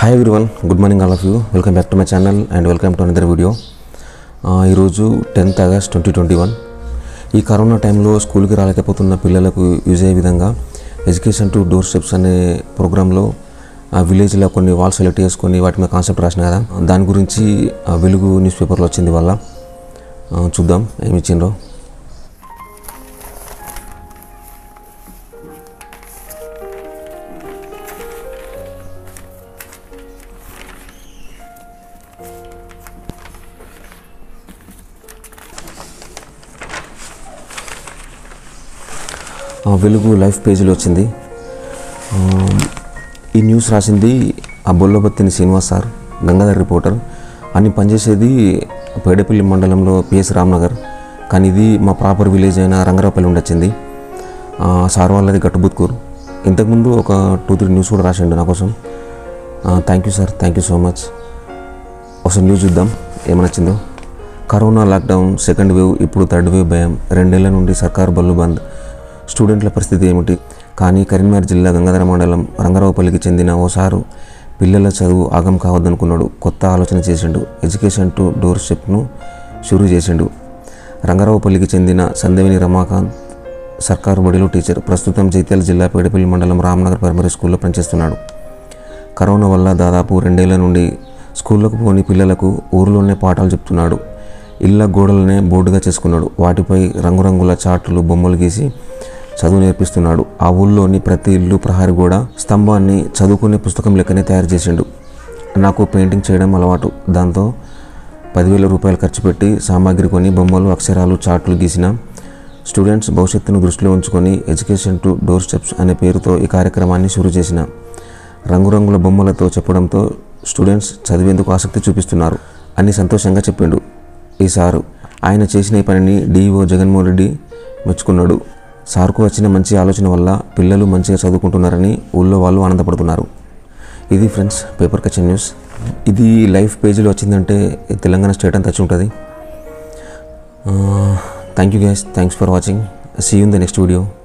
hi everyone good morning all of you welcome back to my channel and welcome to another video ఈరోజు tenth August twenty twenty one ఈ corona టైంలో స్కూల్కి రాలేకపోతున్న పిల్లలకు use అయ్యే విధంగా education to door steps అనే ప్రోగ్రాంలో ఆ విలేజ్లో కొన్ని వాల్స్ సెలెక్ట్ చేసుకొని వాటి మీద కాన్సెప్ట్ రాసిన కదా దాని గురించి ఆ వెలుగు న్యూస్ పేపర్లో వచ్చింది వల్ల చూద్దాం ఏమి ఇచ్చిండ్రో ఆ వెలుగు లైఫ్ పేజీలో వచ్చింది ఆ, ఈ న్యూస్ రాసింది ఆ బొల్లబత్తిని శ్రీనివాస్ సార్ గంగాధర్ రిపోర్టర్ అని పనిచేసేది పేడపల్లి మండలంలో పిఎస్ రామ్నగర్ కానీ ఇది మా ప్రాపర్ విలేజ్ అయిన రంగరావుపల్లి ఉండొచ్చింది ఆ, సార్ వాళ్ళది గట్టుబుత్కూర్ ఇంతకుముందు ఒక టూ త్రీ న్యూస్ కూడా రాసిండు నా కోసం thank you sir thank you so much ఒకసారి న్యూస్ చూద్దాం ఏమనొచ్చిందో కరోనా లాక్డౌన్ సెకండ్ వేవ్ ఇప్పుడు థర్డ్ వేవ్ భయం రెండేళ్ల నుండి సర్కార్ బళ్ళు బంద్ స్టూడెంట్ల పరిస్థితి ఏమిటి కానీ కరీంనగర్ జిల్లా గంగాధర మండలం రంగారావుపల్లికి చెందిన ఓ సారు పిల్లల చదువు ఆగం కావద్దనుకున్నాడు కొత్త ఆలోచన చేసిండు ఎడ్యుకేషన్ టు డోర్ స్టెప్ను షురూ చేసిండు రంగారావుపల్లికి చెందిన సందేవిని రమాకాంత్ సర్కారు బడిలో టీచర్ ప్రస్తుతం జైత్యాల జిల్లా పేడపల్లి మండలం రామ్నగర్ ప్రైమరీ స్కూల్లో పనిచేస్తున్నాడు కరోనా వల్ల దాదాపు రెండేళ్ల నుండి స్కూళ్ళకు పోని పిల్లలకు ఊరిలోనే పాఠాలు చెప్తున్నాడు ఇళ్ళ గోడలనే బోర్డుగా చేసుకున్నాడు వాటిపై రంగురంగుల చార్టులు బొమ్మలు గీసి చదువు నేర్పిస్తున్నాడు ఆ ఊళ్ళోని ప్రతి ఇల్లు ప్రహారి గోడ స్తంభాన్ని చదువుకునే పుస్తకం లెక్కనే తయారు చేసిండు నాకు పెయింటింగ్ చేయడం అలవాటు దాంతో పదివేల రూపాయలు ఖర్చు పెట్టి సామాగ్రి కొని బొమ్మలు అక్షరాలు చార్టులు గీసిన స్టూడెంట్స్ భవిష్యత్తును దృష్టిలో ఉంచుకొని ఎడ్యుకేషన్ టు డోర్ స్టెప్స్ అనే పేరుతో ఈ కార్యక్రమాన్ని షురూ చేసిన రంగురంగుల బొమ్మలతో చెప్పడంతో స్టూడెంట్స్ చదివేందుకు ఆసక్తి చూపిస్తున్నారు అని సంతోషంగా చెప్పిండు ఈ సారు ఆయన చేసిన ఈ పనిని డిఈఓ జగన్మోహన్ రెడ్డి మెచ్చుకున్నాడు సార్కు వచ్చిన మంచి ఆలోచన వల్ల పిల్లలు మంచిగా చదువుకుంటున్నారని ఊళ్ళో వాళ్ళు ఆనందపడుతున్నారు ఇది ఫ్రెండ్స్ పేపర్ కచ్చన్ న్యూస్ ఇది లైఫ్ పేజీలో వచ్చిందంటే ఈ తెలంగాణ స్టేట్ అంతా వచ్చి ఉంటుంది thank you guys thanks for watching see you in the next video